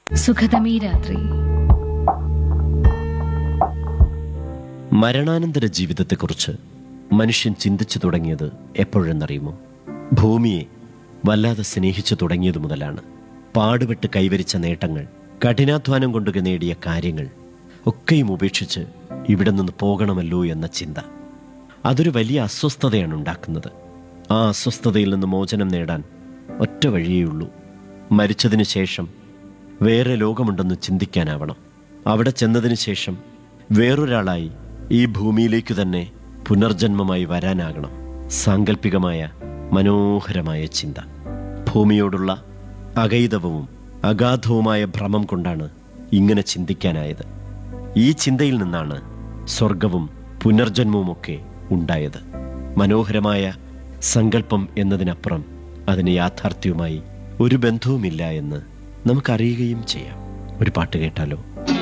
സുഖതമീ രാത്രി മരണാനന്തര ജീവിതത്തെക്കുറിച്ച് മനുഷ്യൻ ചിന്തിച്ചു തുടങ്ങിയത് എപ്പോഴെന്നറിയുമോ ഭൂമിയെ വല്ലാതെ സ്നേഹിച്ചു തുടങ്ങിയതു മുതലാണ് പാടുപെട്ട് കൈവരിച്ച നേട്ടങ്ങൾ കഠിനാധ്വാനം കൊണ്ട് നേടിയ കാര്യങ്ങൾ ഒക്കെയും ഉപേക്ഷിച്ച് ഇവിടെ നിന്ന് പോകണമല്ലോ എന്ന ചിന്ത അതൊരു വലിയ അസ്വസ്ഥതയാണ് ഉണ്ടാക്കുന്നത് ആ അസ്വസ്ഥതയിൽ നിന്ന് മോചനം നേടാൻ ഒറ്റ വഴിയേയുള്ളൂ മരിച്ചതിനു ശേഷം വേറെ ലോകമുണ്ടെന്ന് ചിന്തിക്കാനാവണം അവിടെ ചെന്നതിന് ശേഷം വേറൊരാളായി ഈ ഭൂമിയിലേക്കു തന്നെ പുനർജന്മമായി വരാനാകണം സാങ്കല്പികമായ മനോഹരമായ ചിന്ത ഭൂമിയോടുള്ള അഗൈതവവും അഗാധവുമായ ഭ്രമം കൊണ്ടാണ് ഇങ്ങനെ ചിന്തിക്കാനായത് ഈ ചിന്തയിൽ നിന്നാണ് സ്വർഗവും പുനർജന്മവുമൊക്കെ ഉണ്ടായത് മനോഹരമായ സങ്കല്പം എന്നതിനപ്പുറം അതിന് യാഥാർത്ഥ്യവുമായി ഒരു ബന്ധവുമില്ല എന്ന് നമുക്കറിയുകയും ചെയ്യാം ഒരു പാട്ട് കേട്ടാലോ